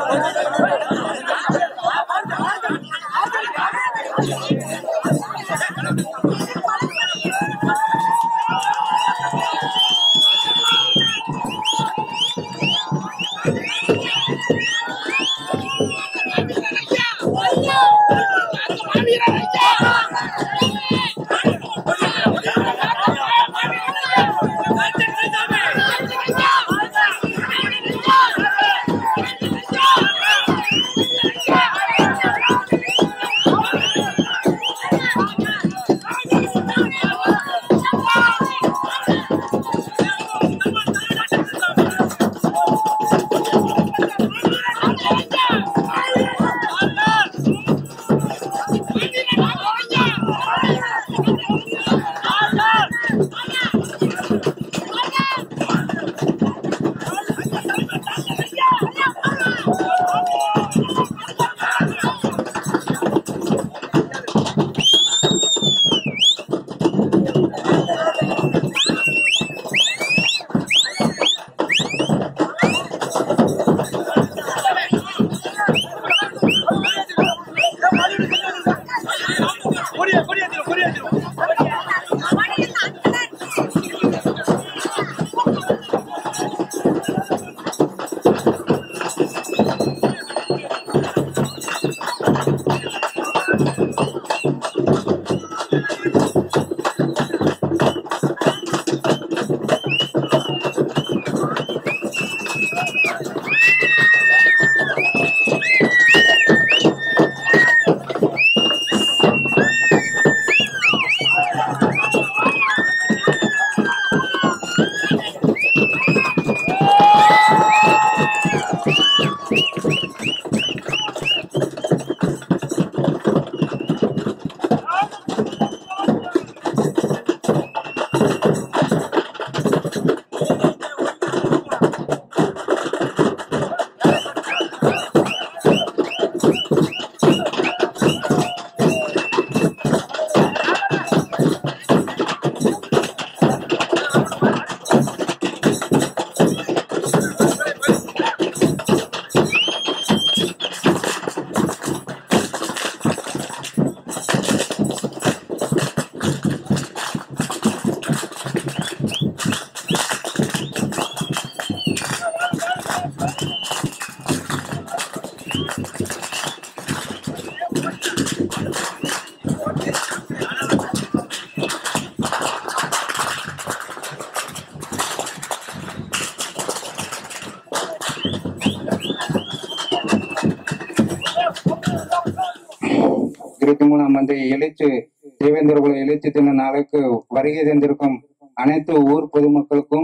இருபத்தி மூணாம் ஆண்டு எழுச்சி தேவேந்திரகுல எழுச்சி தின நாளுக்கு வருகை தந்திருக்கும் அனைத்து ஊர் பொதுமக்களுக்கும்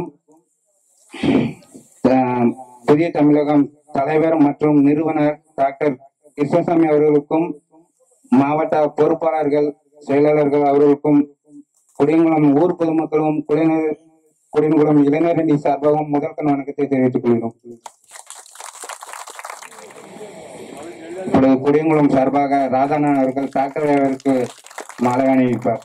ஆஹ், புதிய தமிழகம் தலைவர் மற்றும் நிறுவனர் டாக்டர் கிருஷ்ணசாமி அவர்களுக்கும் மாவட்ட பொறுப்பாளர்கள் செயலாளர்கள் அவர்களுக்கும் குடியங்குளம் ஊர் பொதுமக்களும் குடிநீர் குடியங்குளம் இளைஞரணி சார்பாகவும் முதற்கண் வணக்கத்தை தெரிவித்துக் கொள்கிறோம் இப்பொழுது குடியங்குளம் சார்பாக ராதாநாதன் அவர்கள் டாக்டர் அவருக்கு மாலை அணிவிப்பார்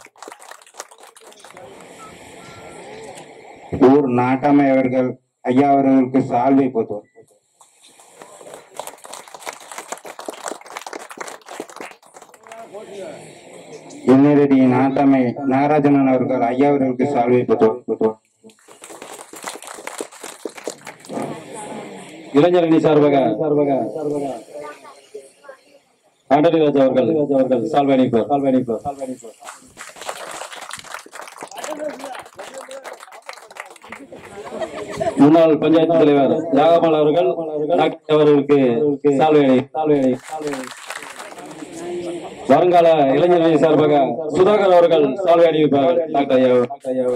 ஊர் நாட்டாமை அவர்கள் ஐயா அவர்களுக்கு சால்வை போத்துவார் இன்னரடி நாட்டாமை நாகராஜனன் அவர்கள் ஐயா அவர்களுக்கு சால்வை போத்துவார் இளைஞரணி சார்பாக சார்பாக ஆண்டனி ராஜா அவர்கள் அவர்கள் சால்வை அணிப்பார் சால்வை அணிப்பார் சால்வை அணிப்பார் முன்னாள் பஞ்சாயத்து தலைவர் நாகமால் அவர்கள் டாக்டர் அவர்களுக்கு சால்வை அணி சால்வை அணி சால்வை அணி வருங்கால இளைஞரணி சார்பாக சுதாகர் அவர்கள் சால்வை அணிவிப்பார்கள் டாக்டர் ஐயா டாக்டர் ஐயா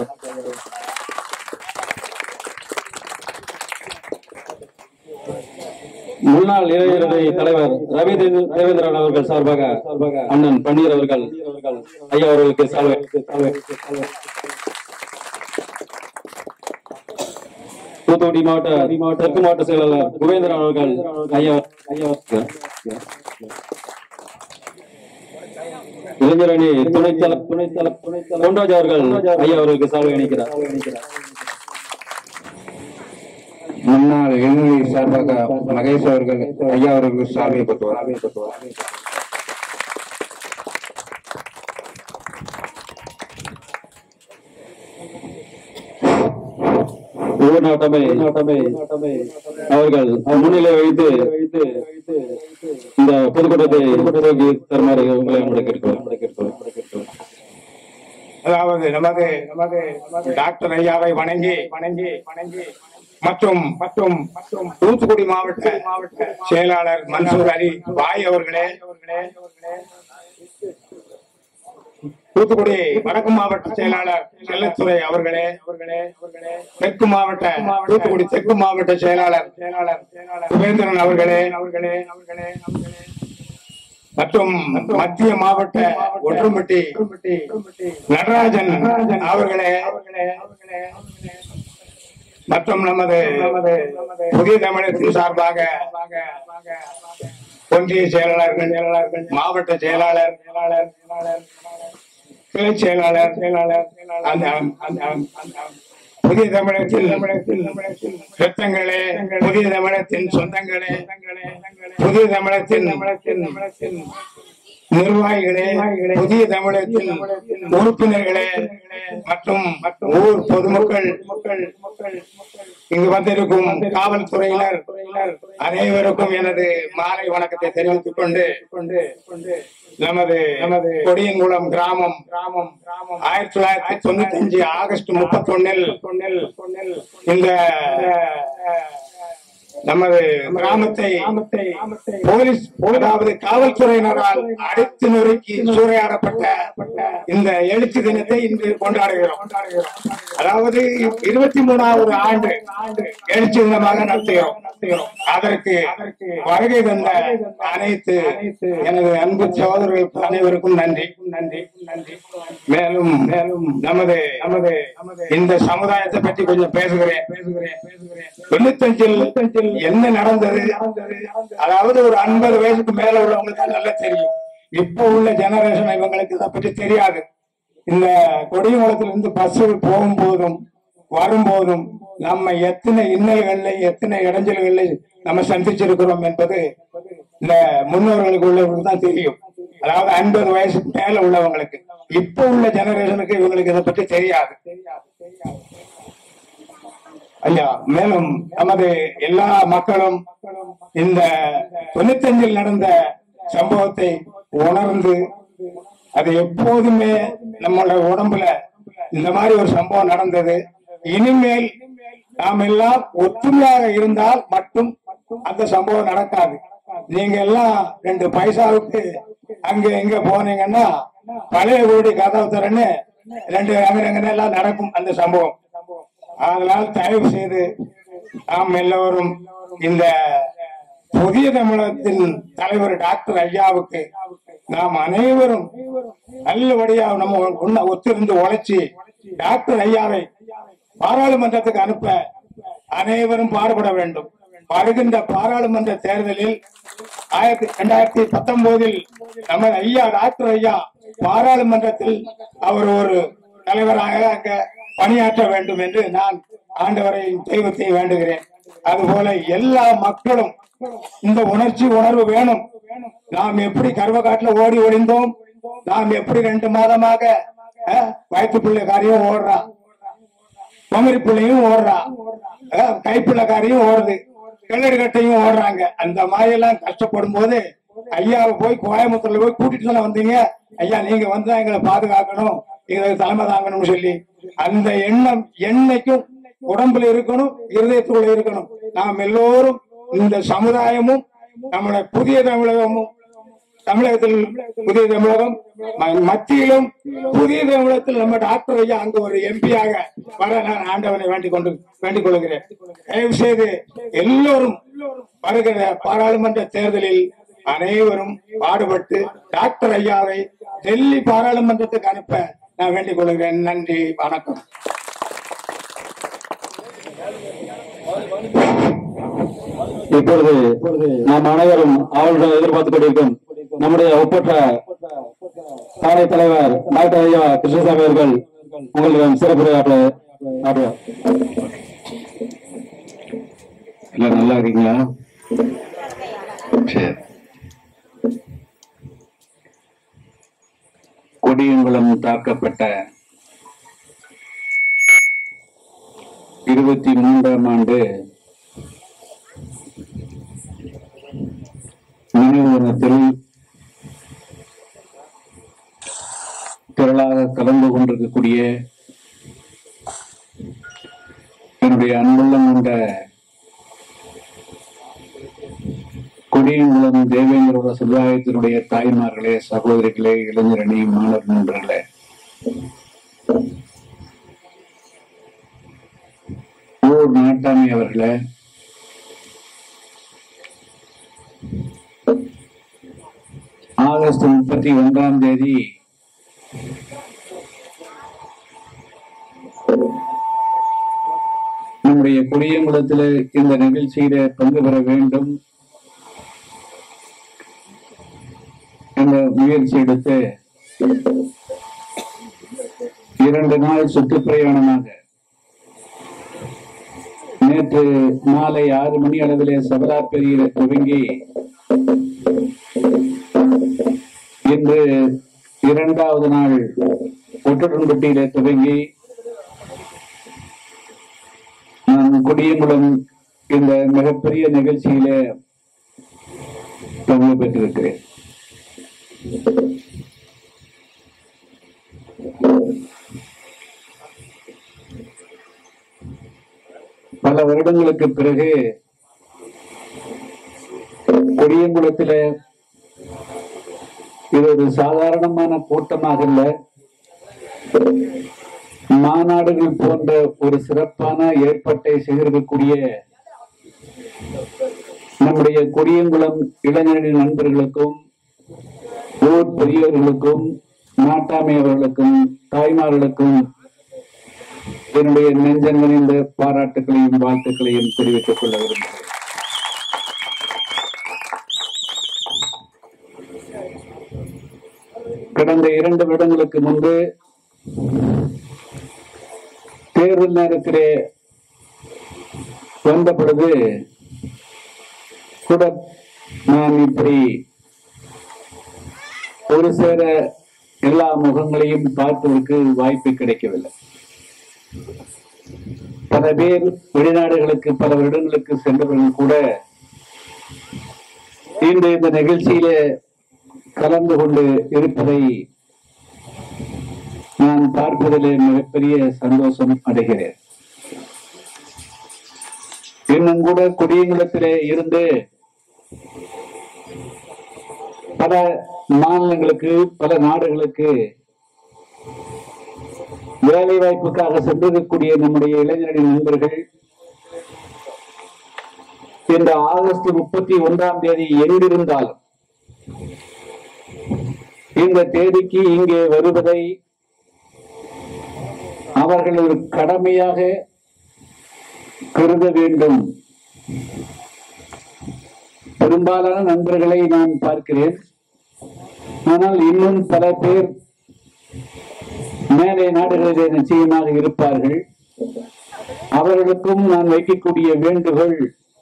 முன்னாள் இளைஞரணி தலைவர் ரவீந்திரன் ரவீந்திரன் அவர்கள் சார்பாக அண்ணன் பன்னீர் அவர்கள் ஐயா அவர்களுக்கு சால்வை சால்வை சால்வை. தூத்துக்குடி மாவட்ட தெற்கு மாவட்ட செயலாளர் குபேந்திரன் அவர்கள் ஐயா ஐயா இளைஞரணி துணைத் தல துணைத் தல துணைத் தல பொன்ராஜ் அவர்கள் ஐயா அவர்களுக்கு சால்வை அணிக்கிறார் முன்னாள் இளைஞர் சார்பாக மகேஷ் அவர்கள் ஐயா அவர்கள் சார்பை பெற்றுவார் ஊர்நாட்டமை அவர்கள் முன்னிலை வைத்து இந்த பொதுக்கூட்டத்தை துவக்கி தருமாறு உங்களை கேட்கிறோம் அதாவது நமது நமது டாக்டர் ஐயாவை வணங்கி வணங்கி வணங்கி மற்றும் மற்றும் மற்றும் தூத்துக்குடி மாவட்ட மாவட்ட செயலாளர் மன்சூர் அலி பாய் அவர்களே தூத்துக்குடி வடக்கு மாவட்ட செயலாளர் செல்லத்துறை அவர்களே அவர்களே அவர்களே தெற்கு மாவட்ட தூத்துக்குடி தெற்கு மாவட்ட செயலாளர் செயலாளர் செயலாளர் சுபேந்திரன் அவர்களே அவர்களே அவர்களே அவர்களே மற்றும் மத்திய மாவட்ட ஒற்றும்பட்டி நடராஜன் அவர்களே மற்றும் நமது புதிய தமிழகத்தின் சார்பாக ஒன்றிய செயலாளர்கள் செயலாளர்கள் மாவட்ட செயலாளர் செயலாளர் செயலாளர் கிளை செயலாளர் செயலாளர் அந்த அந்த அந்த புதிய தமிழகத்தில் தமிழகத்தில் ரத்தங்களே புதிய தமிழகத்தின் சொந்தங்களே புதிய தமிழகத்தின் தமிழகத்தின் நிர்வாகிகளே புதிய தமிழகத்தின் உறுப்பினர்களே மற்றும் ஊர் பொதுமக்கள் இங்கு வந்திருக்கும் காவல்துறையினர் அனைவருக்கும் எனது மாலை வணக்கத்தை தெரிவித்துக் கொண்டு கொண்டு கொண்டு நமது நமது கொடியங்குளம் கிராமம் கிராமம் கிராமம் ஆயிரத்தி தொள்ளாயிரத்தி தொண்ணூத்தி அஞ்சு ஆகஸ்ட் முப்பத்தி ஒன்னில் இந்த நமது கிராமத்தை போலீஸ் அதாவது காவல்துறையினரால் அடித்து நொறுக்கி சூறையாடப்பட்ட இந்த எழுச்சி தினத்தை இன்று கொண்டாடுகிறோம் அதாவது இருபத்தி மூணாவது ஆண்டு எழுச்சி தினமாக நடத்துகிறோம் அதற்கு வருகை தந்த அனைத்து எனது அன்பு சகோதரர்கள் அனைவருக்கும் நன்றி நன்றி நன்றி மேலும் மேலும் நமது நமது இந்த சமுதாயத்தை பற்றி கொஞ்சம் பேசுகிறேன் பேசுகிறேன் பேசுகிறேன் தொண்ணூத்தஞ்சில் என்ன நடந்தது அதாவது ஒரு ஐம்பது வயசுக்கு மேல உள்ளவங்களுக்கு நல்லா தெரியும் இப்ப உள்ள ஜெனரேஷன் இவங்களுக்கு இதை பற்றி தெரியாது இந்த கொடியங்குளத்துல இருந்து பஸ் போகும்போதும் வரும்போதும் நம்ம எத்தனை இன்னல்களை எத்தனை இடைஞ்சல்களை நம்ம சந்திச்சிருக்கிறோம் என்பது இந்த முன்னோர்களுக்கு உள்ளவங்களுக்கு தான் தெரியும் அதாவது ஐம்பது வயசுக்கு மேல உள்ளவங்களுக்கு இப்ப உள்ள ஜெனரேஷனுக்கு இவங்களுக்கு இதை பற்றி தெரியாது ஐயா மேலும் நமது எல்லா மக்களும் இந்த தொண்ணூத்தஞ்சில் நடந்த சம்பவத்தை உணர்ந்து அது எப்போதுமே நம்மளோட உடம்புல இந்த மாதிரி ஒரு சம்பவம் நடந்தது இனிமேல் நாம் எல்லாம் ஒற்றுமையாக இருந்தால் மட்டும் அந்த சம்பவம் நடக்காது நீங்க எல்லாம் ரெண்டு பைசாவுக்கு அங்க இங்க போனீங்கன்னா பழைய வீடு கதவு திறன்னு ரெண்டு அங்க எல்லாம் நடக்கும் அந்த சம்பவம் அதனால் தயவு செய்து நாம் எல்லோரும் இந்த புதிய தமிழகத்தின் தலைவர் டாக்டர் ஐயாவுக்கு நாம் அனைவரும் நல்லபடியா நம்ம ஒண்ண ஒத்திருந்து உழைச்சி டாக்டர் ஐயாவை பாராளுமன்றத்துக்கு அனுப்ப அனைவரும் பாடுபட வேண்டும் வருகின்ற பாராளுமன்ற தேர்தலில் ஆயிரத்தி இரண்டாயிரத்தி பத்தொன்பதில் நமது ஐயா டாக்டர் ஐயா பாராளுமன்றத்தில் அவர் ஒரு தலைவராக அங்க பணியாற்ற வேண்டும் என்று நான் ஆண்டவரை தெய்வத்தை வேண்டுகிறேன் அதுபோல எல்லா மக்களும் இந்த உணர்ச்சி உணர்வு வேணும் நாம் எப்படி கர்வகாட்டுல ஓடி ஒளிந்தோம் நாம் எப்படி ரெண்டு மாதமாக அஹ், வயிற்று பிள்ளை காரியம் ஓடுறான் குமரி பிள்ளையும் ஓடுறா அஹ், கைப்பிள்ளைக்காரியும் ஓடுது கிணறு கட்டையும் ஓடுறாங்க அந்த மாதிரி எல்லாம் கஷ்டப்படும் போது ஐயாவை போய் கோயம்புத்தூர்ல போய் கூட்டிட்டு தானே வந்தீங்க ஐயா நீங்க வந்து எங்களை பாதுகாக்கணும் எங்களுக்கு தலைமை தாங்கணும்னு சொல்லி அந்த எண்ணம் என்னைக்கும் உடம்புல இருக்கணும் இருதயத்துக்குள்ள இருக்கணும் நாம் எல்லோரும் இந்த சமுதாயமும் நம்மளோட புதிய தமிழகமும் தமிழகத்தில் புதிய தமிழகம் ம- மத்தியிலும் புதிய தமிழகத்தில் நம்ம டாக்டர் ஐயா அங்கு ஒரு எம்பியாக வர நான் ஆண்டவனை வேண்டிக் கொண்டு வேண்டிக் கொள்கிறேன் தயவு செய்து எல்லோரும் வருகிற பாராளுமன்ற தேர்தலில் அனைவரும் பாடுபட்டு டாக்டர் ஐயாவை டெல்லி பாராளுமன்றத்துக்கு அனுப்ப நான் வேண்டிக் கொள்கிறேன் நன்றி வணக்கம் இப்பொழுது நாம் அனைவரும் அவளுடன் எதிர்பார்த்துக் கொண்டிருக்கும் நம்முடைய ஒப்பற்ற சாலை தலைவர் டாக்டர் ஐயா கிருஷ்ணசாமி அவர்கள் உங்களிடம் சிறப்புரையாற்ற ஆடுவார் எல்லாம் நல்லா இருக்கீங்களா சரி கொடியங்குளம் தாக்கப்பட்ட இருபத்தி மூன்றாம் ஆண்டு நினைவு தினத்தில் திரளாக கலந்து கொண்டிருக்கக்கூடிய என்னுடைய அன்புள்ளம் கொண்ட கொடியங்குளம் தேவேந்திர சமுதாயத்தினுடைய தாய்மார்களே சகோதரிகளே இளைஞரணி மாணவர் நண்பர்களே ஊர் நாட்டாமை அவர்களே ஆகஸ்ட் முப்பத்தி ஒன்றாம் தேதி நம்முடைய குடியங்குளத்தில் இந்த நிகழ்ச்சியில பங்கு பெற வேண்டும் என்ற முயற்சி எடுத்து இரண்டு நாள் சுற்றுப்பிரயாணமாக நேற்று மாலை ஆறு மணி அளவிலே சபலாப்பேரியில துவங்கி இன்று இரண்டாவது நாள் ஒட்டுடன்பட்டியில துவங்கி நான் குடியங்குளம் இந்த மிகப்பெரிய நிகழ்ச்சியில பங்கு பெற்றிருக்கிறேன் பல வருடங்களுக்கு பிறகு கொடியங்குளத்தில இது ஒரு சாதாரணமான கூட்டமாக இல்ல மாநாடுகள் போன்ற ஒரு சிறப்பான ஏற்பாட்டை செய்திருக்கக்கூடிய நம்முடைய கொடியங்குளம் இளைஞரின் நண்பர்களுக்கும் ஊர் பெரியவர்களுக்கும் நாட்டாமை அவர்களுக்கும் தாய்மார்களுக்கும் என்னுடைய நெஞ்சம் நிறைந்த பாராட்டுகளையும் வாழ்த்துக்களையும் தெரிவித்துக் கொள்ள விரும்புகிறேன் கடந்த இரண்டு வருடங்களுக்கு முன்பு தேர்தல் நேரத்திலே வந்த பொழுது கூட நான் இப்படி ஒரு சேர எல்லா முகங்களையும் பார்ப்பதற்கு வாய்ப்பு கிடைக்கவில்லை பல பேர் வெளிநாடுகளுக்கு பல வருடங்களுக்கு சென்றவர்கள் கூட இன்று இந்த நிகழ்ச்சியில கலந்து கொண்டு இருப்பதை நான் பார்ப்பதிலே மிகப்பெரிய சந்தோஷம் அடைகிறேன் இன்னும் கூட குடியங்குளத்திலே இருந்து பல மாநிலங்களுக்கு பல நாடுகளுக்கு வேலை வாய்ப்புக்காக சென்றிருக்கக்கூடிய நம்முடைய இளைஞரின் நண்பர்கள் இந்த ஆகஸ்ட் முப்பத்தி ஒன்றாம் தேதி எங்கிருந்தாலும் இந்த தேதிக்கு இங்கே வருவதை அவர்கள் ஒரு கடமையாக கருத வேண்டும் பெரும்பாலான நண்பர்களை நான் பார்க்கிறேன் ஆனால் இன்னும் பல பேர் மேலே நாடுகளிலே நிச்சயமாக இருப்பார்கள் அவர்களுக்கும் நான் வைக்கக்கூடிய வேண்டுகோள்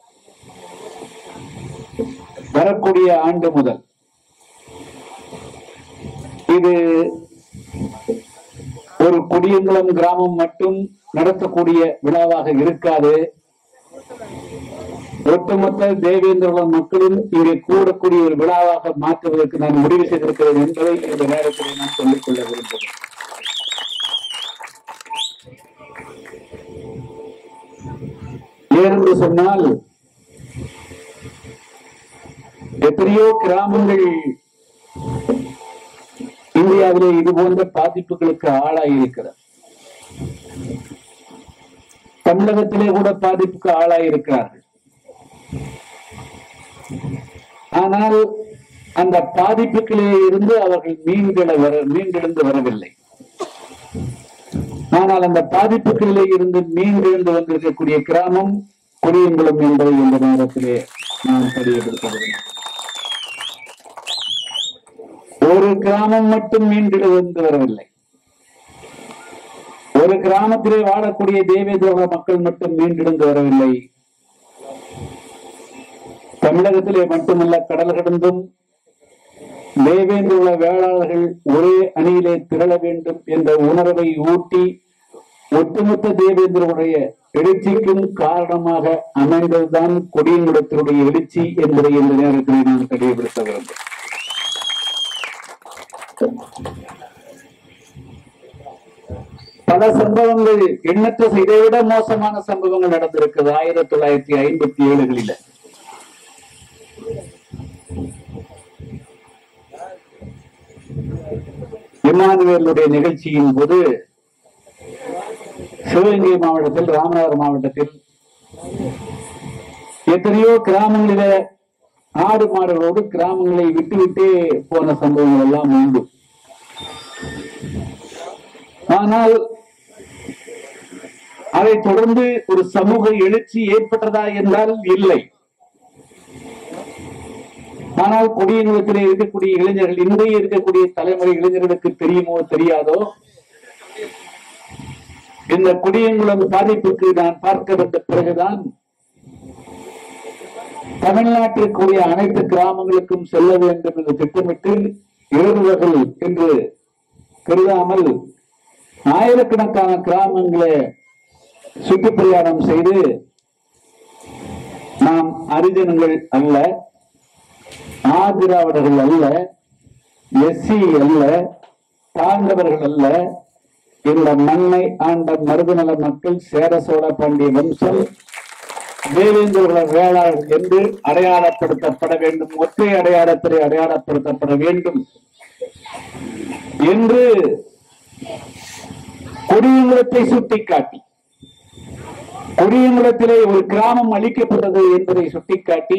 வரக்கூடிய ஆண்டு முதல் இது ஒரு குடியங்குளம் கிராமம் மட்டும் நடத்தக்கூடிய விழாவாக இருக்காது ஒட்டுமொத்த தேவேந்திரகுலம் மக்களும் இங்கே கூடக்கூடிய ஒரு விழாவாக மாற்றுவதற்கு நான் முடிவு செய்திருக்கிறேன் என்பதை இந்த நேரத்தில் நான் சொல்லிக் கொள்ள விரும்புகிறேன் ஏனென்று சொன்னால் எத்தனையோ கிராமங்கள் இந்தியாவிலே இது போன்ற பாதிப்புகளுக்கு ஆளாயிருக்கிறது தமிழகத்திலே கூட பாதிப்புக்கு ஆளாயிருக்கிறார்கள் ஆனால் அந்த பாதிப்புகளிலே இருந்து அவர்கள் மீன்கள வர மீண்டெழுந்து வரவில்லை ஆனால் அந்த பாதிப்புகளிலே இருந்து மீண்டெழுந்து வந்திருக்கக்கூடிய கிராமம் குடியங்குளம் என்பதை இந்த நேரத்திலே நான் தெரியப்படுத்த விரும்புகிறேன் ஒரு கிராமம் மட்டும் மீண்டெழுந்து வரவில்லை ஒரு கிராமத்திலே வாழக்கூடிய தேவேந்திர மக்கள் மட்டும் மீண்டெழுந்து வரவில்லை தமிழகத்திலே மட்டுமல்ல கடல் கடந்தும் தேவேந்திர வேளாளர்கள் ஒரே அணியிலே திரள வேண்டும் என்ற உணர்வை ஊட்டி ஒட்டுமொத்த தேவேந்திரனுடைய எழுச்சிக்கும் காரணமாக அமைந்ததுதான் கொடியங்குடத்தினுடைய எழுச்சி என்பதை இந்த நேரத்தில் நான் தெளிவுபடுத்த வேண்டும் பல சம்பவங்கள் எண்ணற்ற இதைவிட மோசமான சம்பவங்கள் நடந்திருக்குது ஆயிரத்தி தொள்ளாயிரத்தி ஐம்பத்தி ஏழுகளில இமானுவேலுடைய நிகழ்ச்சியின் போது சிவகங்கை மாவட்டத்தில் ராமநாதபுரம் மாவட்டத்தில் எத்தனையோ கிராமங்களில ஆடு மாடுகளோடு கிராமங்களை விட்டு விட்டே போன சம்பவங்கள் எல்லாம் உண்டு ஆனால் அதைத் தொடர்ந்து ஒரு சமூக எழுச்சி ஏற்பட்டதா என்றால் இல்லை ஆனால் கொடியங்குளத்திலே இருக்கக்கூடிய இளைஞர்கள் இன்றைய இருக்கக்கூடிய தலைமுறை இளைஞர்களுக்கு தெரியுமோ தெரியாதோ இந்த குடியங்குளம் பாதிப்புக்கு நான் பார்க்க வந்த பிறகுதான் தமிழ்நாட்டிற்குரிய அனைத்து கிராமங்களுக்கும் செல்ல வேண்டும் என்று திட்டமிட்டு எழுதுவர்கள் என்று கருதாமல் ஆயிரக்கணக்கான கிராமங்களை சுற்றுப்பிரயாணம் செய்து நாம் அரிஜனங்கள் அல்ல ஆதிராவிடர்கள் அல்ல எஸ்சி அல்ல தாழ்ந்தவர்கள் அல்ல இந்த மண்ணை ஆண்ட மருதநல மக்கள் சேர சோழ பாண்டிய வம்சம் தேவேந்திர வேளாளர் என்று அடையாளப்படுத்தப்பட வேண்டும் ஒற்றை அடையாளத்திலே அடையாளப்படுத்தப்பட வேண்டும் என்று கொடியங்குளத்தை சுட்டிக்காட்டி கொடியங்குளத்திலே ஒரு கிராமம் அளிக்கப்பட்டது என்பதை சுட்டிக்காட்டி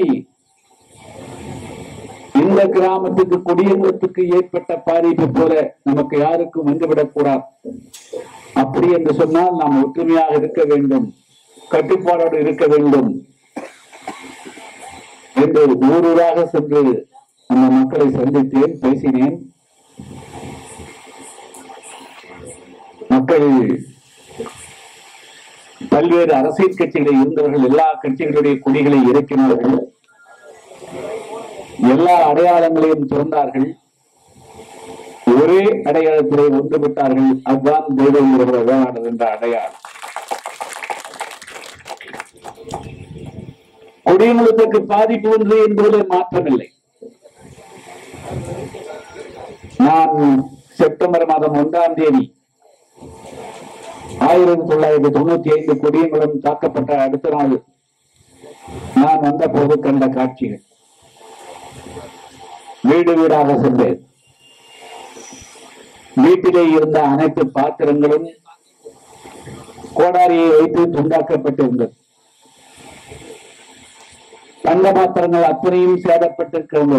இந்த கிராமத்துக்கு குடியங்குளத்துக்கு ஏற்பட்ட பாதிப்பு போல நமக்கு யாருக்கும் வந்துவிடக் கூடாது அப்படி என்று சொன்னால் நாம் ஒற்றுமையாக இருக்க வேண்டும் கட்டுப்பாடோடு இருக்க வேண்டும் என்று ஊரூராக சென்று அந்த மக்களை சந்தித்தேன் பேசினேன் மக்கள் பல்வேறு அரசியல் கட்சிகளில் இருந்தவர்கள் எல்லா கட்சிகளுடைய கொடிகளை இறக்கினார்கள் எல்லா அடையாளங்களையும் திறந்தார்கள் ஒரே அடையாளத்திலே ஒன்றுவிட்டார்கள் அதுதான் தேவேந்திர வேளாண் என்ற அடையாளம் குடியமுழுத்துக்கு பாதிப்பு ஒன்று என்பதில் மாற்றமில்லை நான் செப்டம்பர் மாதம் ஒன்றாம் தேதி ஆயிரத்தி தொள்ளாயிரத்தி தொண்ணூத்தி ஐந்து கொடியங்குளம் தாக்கப்பட்ட அடுத்த நாள் நான் வந்த போது கண்ட காட்சிகள் வீடு வீடாக சென்றேன் வீட்டிலே இருந்த அனைத்து பாத்திரங்களும் கோடாரியை வைத்து துண்டாக்கப்பட்டிருந்தது தங்க பாத்திரங்கள் அத்தனையும் சேதப்பட்டிருக்கிறது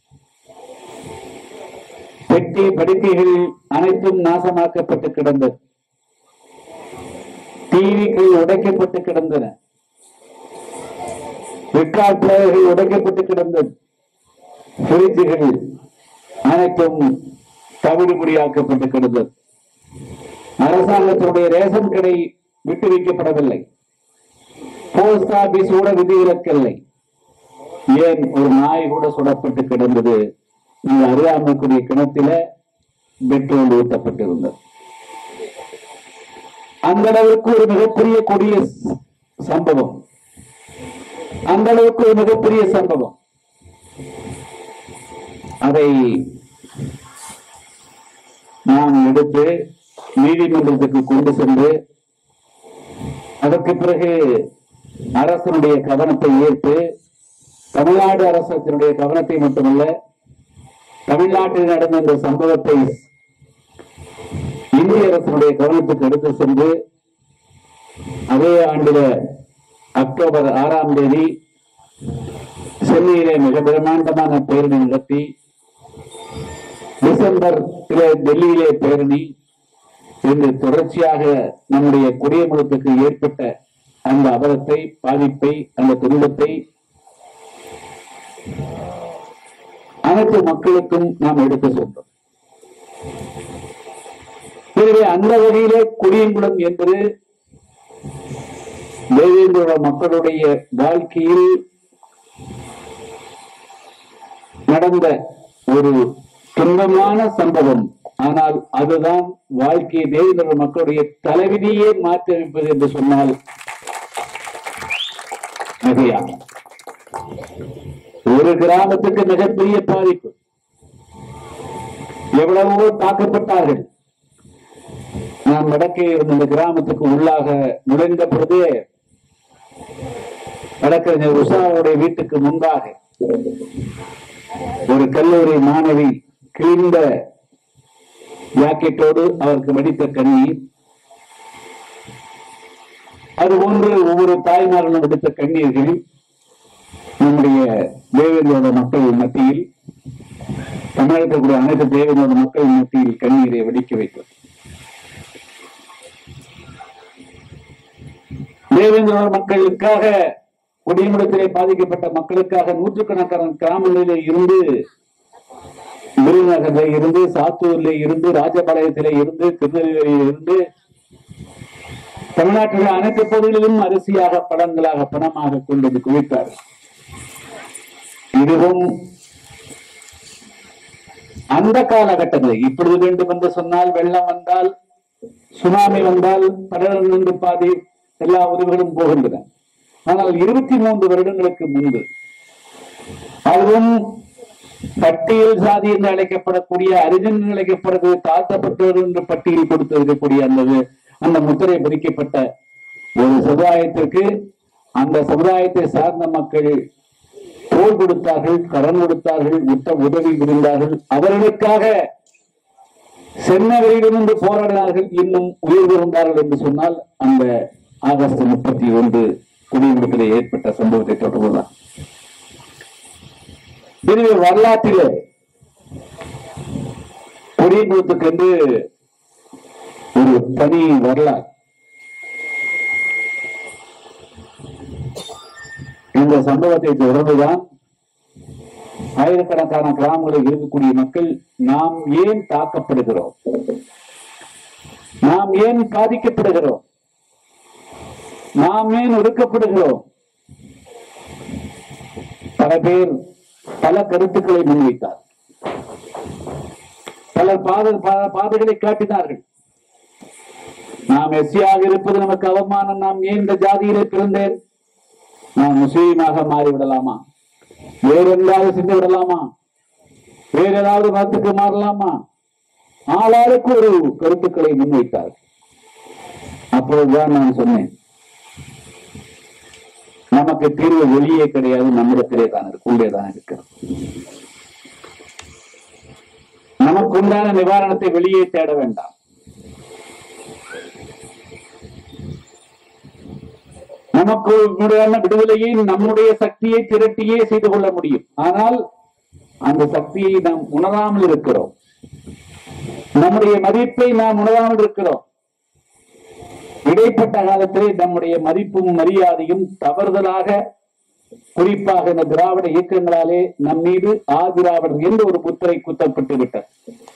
பெட்டி படுக்கைகள் அனைத்தும் நாசமாக்கப்பட்டு கிடந்தது டிவிகள் உடைக்கப்பட்டு கிடந்தன ரெக்கார்ட் பிளேயர்கள் உடைக்கப்பட்டு கிடந்தது பிரிட்ஜுகள் அனைத்தும் தவிடுபடியாக்கப்பட்டு கிடந்தது அரசாங்கத்தினுடைய ரேஷன் கடை விட்டு வைக்கப்படவில்லை போஸ்ட் ஆபீஸ் கூட விதிவிலக்கில்லை ஏன் ஒரு நாய் கூட சுடப்பட்டு கிடந்தது இந்த அறியாமைக்குரிய கிணத்தில பெட்ரோல் ஊட்டப்பட்டிருந்தது அந்த அளவுக்கு ஒரு மிகப்பெரிய கொடிய ச- சம்பவம் அந்த அளவுக்கு ஒரு மிகப்பெரிய சம்பவம் அதை நான் எடுத்து நீதிமன்றத்துக்கு கொண்டு சென்று அதற்கு பிறகு அரசனுடைய கவனத்தை ஈர்த்து தமிழ்நாடு அரசத்தினுடைய கவனத்தை மட்டுமல்ல தமிழ்நாட்டில் நடந்த இந்த சம்பவத்தை இந்திய அரசனுடைய கவனத்துக்கு எடுத்து சென்று அதே ஆண்டில அக்டோபர் ஆறாம் தேதி சென்னையிலே மிக பிரம்மாண்டமான பேரணி நடத்தி டிசம்பர் டெல்லியிலே பேரணி இன்று தொடர்ச்சியாக நம்முடைய குடியமுழுத்துக்கு ஏற்பட்ட அந்த அபலத்தை பாதிப்பை அந்த துன்பத்தை அனைத்து மக்களுக்கும் நாம் எடுத்து சென்றோம் எனவே அந்த வகையிலே குடியங்குளம் என்பது தேவேந்திர மக்களுடைய வாழ்க்கையில் நடந்த ஒரு துன்பமான சம்பவம் ஆனால் அதுதான் வாழ்க்கையை தேவேந்திர மக்களுடைய தலைவிதியே மாற்றி அமைப்பது என்று சொன்னால் மிகையா ஒரு கிராமத்துக்கு மிகப்பெரிய பாதிப்பு எவ்வளவோ தாக்கப்பட்டார்கள் நான் வடக்கே இருந்த இந்த கிராமத்துக்கு உள்ளாக நுழைந்த பொழுதே வழக்கறிஞர் உஷாவுடைய வீட்டுக்கு முன்பாக ஒரு கல்லூரி மாணவி கிழிந்த ஜாக்கெட்டோடு அவருக்கு வடித்த கண்ணீர் அதுபோன்று ஒவ்வொரு தாய்மார்களும் விடுத்த கண்ணீர்களில் நம்முடைய தேவேந்திரோட மக்கள் மத்தியில் தமிழகத்தில் கூடிய அனைத்து தேவேந்திரோட மக்கள் மத்தியில் கண்ணீரை வெடிக்க வைத்தது தேவேந்திரோட மக்களுக்காக குடியமுடத்திலே பாதிக்கப்பட்ட மக்களுக்காக நூற்றுக்கணக்கான கிராமங்களிலே இருந்து விருதுநகர்ல இருந்து சாத்தூர்ல இருந்து ராஜபாளையத்திலே இருந்து திருநெல்வேலியில இருந்து தமிழ்நாட்டில் அனைத்து பகுதிகளிலும் அரிசியாக பழங்களாக பணமாக கொண்டு வந்து குவித்தார் இதுவும் அந்த காலகட்டங்களில் இப்பொழுது வேண்டும் என்று சொன்னால் வெள்ளம் வந்தால் சுனாமி வந்தால் கடலில் நின்று பாதி எல்லா உதவிகளும் போகின்றன ஆனால் இருபத்தி மூன்று வருடங்களுக்கு முன்பு அதுவும் பட்டியல் சாதி என்று அழைக்கப்படக்கூடிய அரிஜன் என்று அழைக்கப்படுகிறது தாழ்த்தப்பட்டவர் என்று பட்டியல் கொடுத்திருக்கக்கூடிய அந்த அந்த முத்திரை பொறிக்கப்பட்ட ஒரு சமுதாயத்திற்கு அந்த சமுதாயத்தை சார்ந்த மக்கள் தோல் கொடுத்தார்கள் கடன் கொடுத்தார்கள் உத்த உதவி புரிந்தார்கள் அவர்களுக்காக சென்னவரிடமிருந்து போராடினார்கள் இன்னும் உயிர் இருந்தார்கள் என்று சொன்னால் அந்த ஆகஸ்ட் முப்பத்தி ஒன்று குடியிருப்பிலே ஏற்பட்ட சம்பவத்தை தொடர்புதான் எனவே வரலாற்றிலே குடியிருப்புக்கென்று ஒரு தனி வரலாறு இந்த சம்பவத்தை தொடர்ந்துதான் ஆயிரக்கணக்கான கிராமங்களில் இருக்கக்கூடிய மக்கள் நாம் ஏன் தாக்கப்படுகிறோம் நாம் ஏன் பாதிக்கப்படுகிறோம் நாம் ஏன் ஒடுக்கப்படுகிறோம் பல பேர் பல கருத்துக்களை முன்வைத்தார் பலர் பாத பா- பாதைகளை காட்டினார்கள் நாம் எஸ்சியாக இருப்பது நமக்கு அவமானம் நாம் ஏன் இந்த ஜாதியிலே பிறந்தேன் நான் முஸ்லீமாக மாறிவிடலாமா வேறு எங்காவது சென்று விடலாமா வேறு ஏதாவது மதத்துக்கு மாறலாமா ஆளாளுக்கு ஒரு கருத்துக்களை முன்வைத்தார் அப்பொழுதுதான் நான் சொன்னேன் நமக்கு தீர்வு வெளியே கிடையாது நம்மிடத்திலே தான் இருக்கு உள்ளே தான் இருக்கிறது நமக்கு உண்டான நிவாரணத்தை வெளியே தேட வேண்டாம் நமக்கு உண்டான விடுதலையை நம்முடைய சக்தியை திரட்டியே செய்து கொள்ள முடியும் ஆனால் அந்த சக்தியை நாம் உணராமல் இருக்கிறோம் நம்முடைய மதிப்பை நாம் உணராமல் இருக்கிறோம் இடைப்பட்ட காலத்திலே நம்முடைய மதிப்பும் மரியாதையும் தவறுதலாக குறிப்பாக இந்த திராவிட இயக்கங்களாலே நம் மீது ஆதிராவிடர் என்று ஒரு முத்திரை குத்தப்பட்டு விட்டது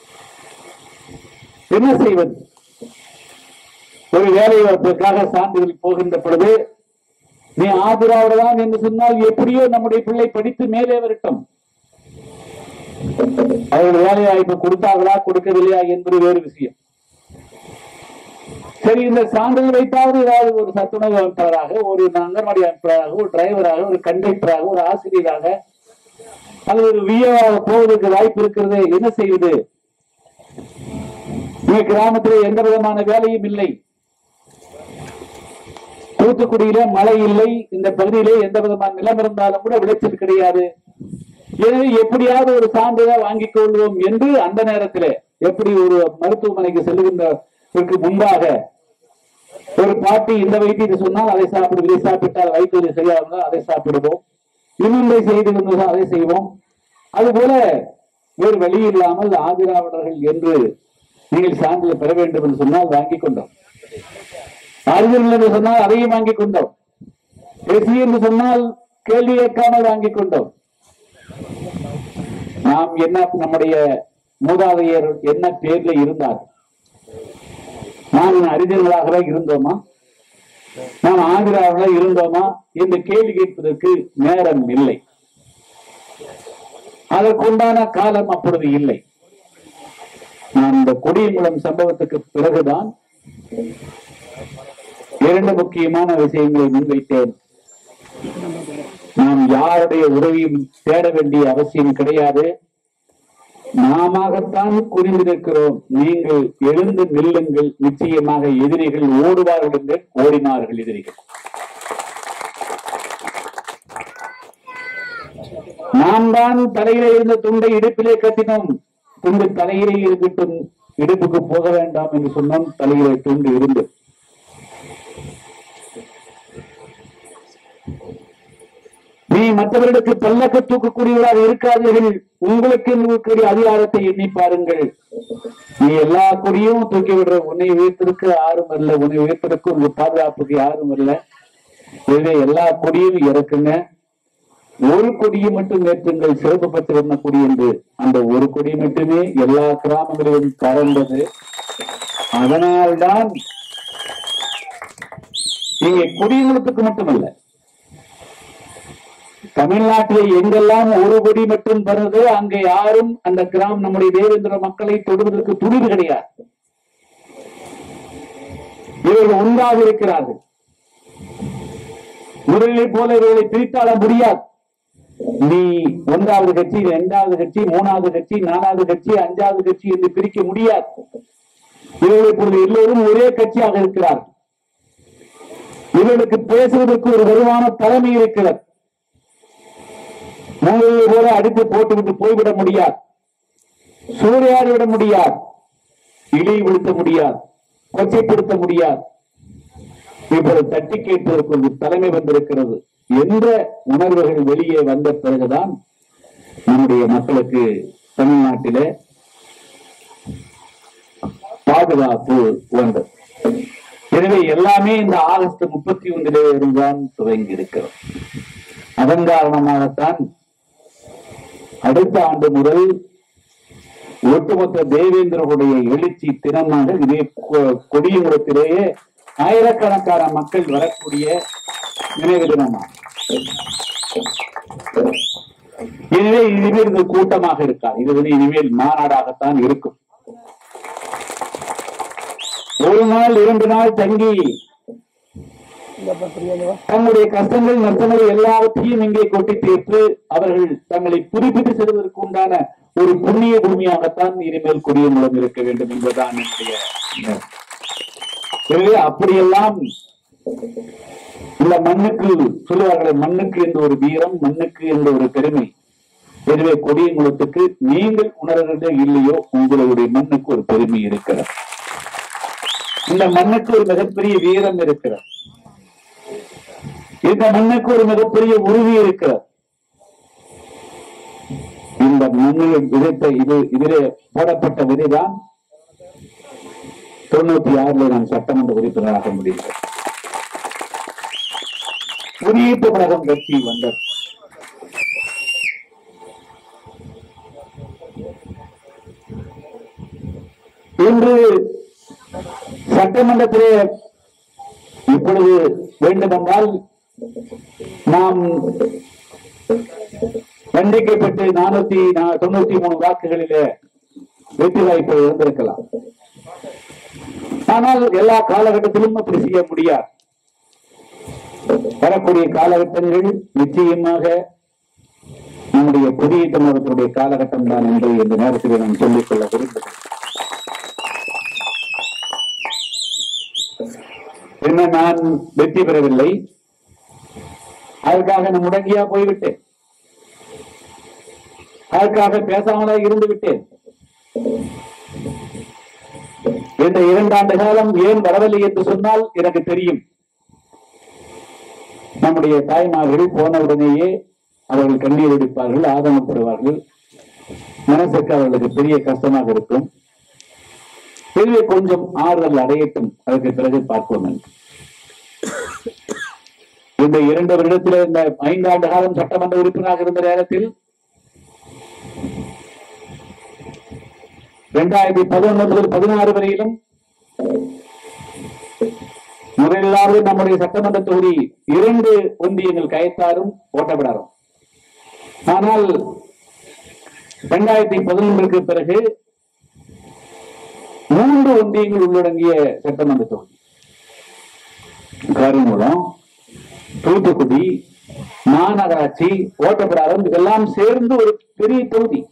என்ன செய்வது ஒரு வேலை வாய்ப்புக்காக சான்றிதழ் போகின்ற பொழுது நீ ஆதிராவிடதான் என்று சொன்னால் எப்படியோ நம்முடைய பிள்ளை படித்து மேலே வரட்டும் அவர்கள் வேலை வாய்ப்பு கொடுத்தார்களா கொடுக்கவில்லையா என்பது வேறு விஷயம் சரி இந்த சான்றிதழ் வைத்தாவது ஏதாவது ஒரு சத்துணவு அமைப்பாளராக ஒரு அங்கன்வாடி அமைப்பாளராக ஒரு டிரைவராக ஒரு கண்டக்டராக ஒரு ஆசிரியராக அல்லது ஒரு விஏவாக போவதற்கு வாய்ப்பு இருக்கிறது என்ன செய்வது இங்க கிராமத்தில் எந்த விதமான வேலையும் இல்லை தூத்துக்குடியில மழை இல்லை இந்த பகுதியிலே எந்த விதமான நிலம் இருந்தாலும் கூட விளைச்சல் கிடையாது எனவே எப்படியாவது ஒரு சான்றிதழ் வாங்கிக் கொள்வோம் என்று அந்த நேரத்திலே எப்படி ஒரு மருத்துவமனைக்கு செல்லுகின்றதற்கு முன்பாக ஒரு பாட்டி இந்த வைத்தியத்தை சொன்னால் அதை சாப்பிடு இதை சாப்பிட்டால் வயிற்று சரியா இருந்தால் அதை சாப்பிடுவோம் இன்னொன்றை செய்து கொண்டு அதை செய்வோம் அதுபோல வேறு வழி இல்லாமல் ஆதிராவிடர்கள் என்று நீங்கள் சான்றிதழ் பெற வேண்டும் என்று சொன்னால் வாங்கிக் கொண்டோம் அறிஞர்கள் என்று சொன்னால் அதையும் வாங்கிக் கொண்டோம் எஸ்சி என்று சொன்னால் கேள்வி கேட்காமல் வாங்கிக் கொண்டோம் நாம் என்ன நம்முடைய மூதாதையர் என்ன பேர்ல இருந்தார் நாம் என்ன அறிஞர்களாகவே இருந்தோமா நாம் ஆந்திராவில் இருந்தோமா என்று கேள்வி கேட்பதற்கு நேரம் இல்லை அதற்குண்டான காலம் அப்பொழுது இல்லை நான் இந்த கொடியங்குளம் சம்பவத்துக்கு பிறகுதான் இரண்டு முக்கியமான விஷயங்களை முன்வைத்தேன் நாம் யாருடைய உதவியும் தேட வேண்டிய அவசியம் கிடையாது நாமத்தான் குறிந்திருக்கிறோம் நீங்கள் எழுந்து நில்லுங்கள் நிச்சயமாக எதிரிகள் ஓடுவார்கள் என்று ஓடினார்கள் எதிரிகள் நாம் தான் தலையிலே இருந்த துண்டை இடுப்பிலே கட்டினோம் துண்டு தலையிலே இருக்கட்டும் இடுப்புக்கு போக வேண்டாம் என்று சொன்னோம் தலையிலே துண்டு இருந்து நீ மற்றவர்களுக்கு பல்லக்க தூக்கக்கூடியவராக இருக்காதீர்கள் உங்களுக்கு இருக்கக்கூடிய அதிகாரத்தை எண்ணி பாருங்கள் நீ எல்லா கொடியும் தூக்கி விடுற உன்னை உயர்த்திருக்க யாரும் அல்ல உன்னை உயர்த்திருக்க உங்க பாதுகாப்புக்கு யாரும் அல்ல எனவே எல்லா கொடியும் இறக்குங்க ஒரு கொடியை மட்டும் ஏற்றுங்கள் சிறப்பு பெற்றிருந்த கொடி என்று அந்த ஒரு கொடி மட்டுமே எல்லா கிராமங்களிலும் பறந்தது அதனால்தான் இங்கே குடியுரிமத்துக்கு மட்டுமல்ல தமிழ்நாட்டிலே எங்கெல்லாம் ஒரு கொடி மட்டும் வருது அங்கே யாரும் அந்த கிராமம் நம்முடைய தேவேந்திர மக்களை தொடுவதற்கு துணிவு கிடையாது இவர்கள் ஒன்றாக இருக்கிறார்கள் முதலிலை போல இவர்களை பிரித்தாள முடியாது நீ ஒன்றாவது கட்சி இரண்டாவது கட்சி மூணாவது கட்சி நாலாவது கட்சி அஞ்சாவது கட்சி என்று பிரிக்க முடியாது இவர்கள் இப்பொழுது எல்லோரும் ஒரே கட்சியாக இருக்கிறார்கள் இவர்களுக்கு பேசுவதற்கு ஒரு வலுவான தலைமை இருக்கிறது மூலையை போல அடித்து போட்டுவிட்டு போய்விட முடியாது சூறையாடி விட முடியாது இழிவுபடுத்த முடியாது கொச்சைப்படுத்த முடியாது இப்பொழுது தட்டி கேட்பதற்கு ஒரு தலைமை வந்திருக்கிறது என்ற உணர்வுகள் வெளியே வந்த பிறகுதான் நம்முடைய மக்களுக்கு தமிழ்நாட்டிலே பாதுகாப்பு வந்தது எனவே எல்லாமே இந்த ஆகஸ்ட் முப்பத்தி ஒன்றிலே இருந்துதான் துவங்கி இருக்கிறது அதன் காரணமாகத்தான் அடுத்த ஆண்டு முதல் ஒட்டுமொத்த தேவேந்திரனுடைய எழுச்சி தினமாக இதே கொ- கொடியங்குளத்திலேயே ஆயிரக்கணக்கான மக்கள் வரக்கூடிய நினைவு தினமாகும் எனவே இனிமேல் இது கூட்டமாக இருக்காது இது வந்து இனிமேல் மாநாடாகத்தான் இருக்கும் ஒரு நாள் இரண்டு நாள் தங்கி தங்களுடைய கஷ்டங்கள் நஷ்டங்கள் எல்லாவற்றையும் இங்கே கொட்டி தீர்த்து அவர்கள் தங்களை புதுப்பித்து செல்வதற்கு உண்டான ஒரு புண்ணிய பூமியாகத்தான் இனிமேல் குடியமலம் இருக்க வேண்டும் என்பதுதான் என்னுடைய எண்ணம். எனவே அப்படியெல்லாம் இந்த மண்ணுக்கு சொல்லுவார்களே மண்ணுக்கு என்ற ஒரு வீரம் மண்ணுக்கு என்ற ஒரு பெருமை எனவே கொடியங்குளத்துக்கு நீங்கள் உணர்கிறதோ இல்லையோ உங்களுடைய மண்ணுக்கு ஒரு பெருமை இருக்கிறது இந்த மண்ணுக்கு ஒரு மிகப்பெரிய வீரம் இருக்கிறது இந்த மண்ணுக்கு ஒரு மிகப்பெரிய உறுதி இருக்கிறது இந்த மண்ணில் விதைத்த இது இதிலே போடப்பட்ட விதைதான் தொண்ணூத்தி ஆறுல நான் சட்டமன்ற உறுப்பினராக முடிந்தது குடியீட்டு கழகம் கட்சி வந்தது இன்று சட்டமன்றத்திலே இப்பொழுது வேண்டுமென்றால் நாம் நம்பிக்கைப்பட்டு நானூத்தி நா- தொண்ணூத்தி மூணு வாக்குகளிலே வெற்றி வாய்ப்பை இழந்திருக்கலாம் ஆனால் எல்லா காலகட்டத்திலும் அப்படி செய்ய முடியாது வரக்கூடிய காலகட்டங்கள் நிச்சயமாக நம்முடைய புதிய தமிழகத்தினுடைய காலகட்டம் தான் என்று இந்த நேரத்தில் நான் சொல்லிக்கொள்ள விரும்புகிறேன் என்ன நான் வெற்றி பெறவில்லை அதற்காக நான் முடங்கியா போய்விட்டேன் அதற்காக பேசாமலே இருந்து விட்டேன் இந்த இரண்டாண்டு காலம் ஏன் வரவில்லை என்று சொன்னால் எனக்கு தெரியும் நம்முடைய தாய்மார்கள் போன உடனேயே அவர்கள் கண்ணீர் வெடிப்பார்கள் ஆதங்கப்படுவார்கள் மனசுக்கு அவர்களுக்கு பெரிய கஷ்டமாக இருக்கும் எனவே கொஞ்சம் ஆறுதல் அடையட்டும் அதற்கு பிறகு பார்ப்போம் என்று இந்த இரண்டு வருடத்தில் இந்த ஐந்தாண்டு காலம் சட்டமன்ற உறுப்பினராக இருந்த நேரத்தில் இரண்டாயிரத்தி பதினொன்று முதல் பதினாறு வரையிலும் முதலாவது நம்முடைய சட்டமன்ற தொகுதி இரண்டு ஒன்றியங்கள் கயத்தாரும் ஓட்டப்படாரும் ஆனால் இரண்டாயிரத்தி பதினொன்றுக்கு பிறகு மூன்று ஒன்றியங்கள் உள்ளடங்கிய சட்டமன்ற தொகுதி கருங்குளம் தூத்துக்குடி மாநகராட்சி ஓட்டப்பிராரம் இதெல்லாம் சேர்ந்து ஒரு பெரிய தொகுதி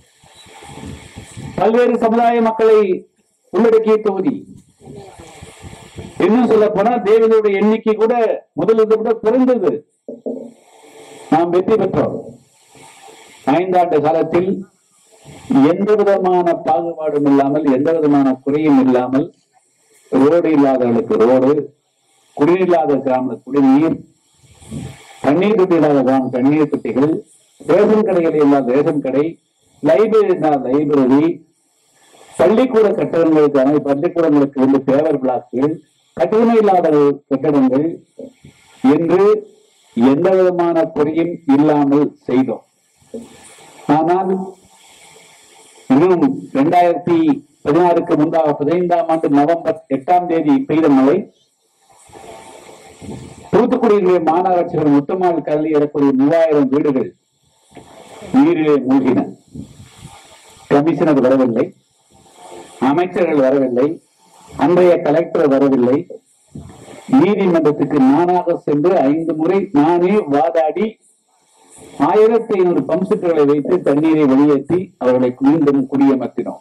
பல்வேறு சமுதாய மக்களை உள்ளடக்கிய தொகுதி இன்னும் சொல்ல போனா தேவனுடைய எண்ணிக்கை கூட முதலிருந்து கூட குறைந்தது நாம் வெற்றி பெற்றோம் ஐந்தாண்டு காலத்தில் எந்த விதமான பாகுபாடும் இல்லாமல் எந்த விதமான குறையும் இல்லாமல் ரோடு இல்லாதவர்களுக்கு ரோடு குடிநீர் இல்லாத கிராம குடிநீர் தண்ணீர் தொட்டி இல்லாத கிராம தண்ணீர் தொட்டிகள் ரேஷன் கடைகள் இல்லாத ரேஷன் கடை லைப்ரரி இல்லாத லைப்ரரி பள்ளிக்கூட கட்டடங்களுக்கான பள்ளிக்கூடங்களுக்கு வந்து பேவர் பிளாக்குகள் கட்டணம் இல்லாத கட்டடங்கள் என்று எந்த விதமான குறையும் இல்லாமல் செய்தோம் ஆனால் இன்னும் இரண்டாயிரத்தி பதினாறுக்கு முன்பாக பதினைந்தாம் ஆண்டு நவம்பர் எட்டாம் தேதி பெய்த மழை தூத்துக்குடியிலே மாநகராட்சிகள் முத்தமால் கல்வி ஏறக்கூடிய மூவாயிரம் வீடுகள் நீரிலே மூழ்கின கமிஷனர் வரவில்லை அமைச்சர்கள் வரவில்லை அன்றைய கலெக்டர் வரவில்லை நீதிமன்றத்துக்கு நானாக சென்று ஐந்து முறை நானே வாதாடி ஆயிரத்தி ஐநூறு பம்ப்செட்டுகளை வைத்து தண்ணீரை வெளியேற்றி அவர்களை மீண்டும் குடியமர்த்தினோம்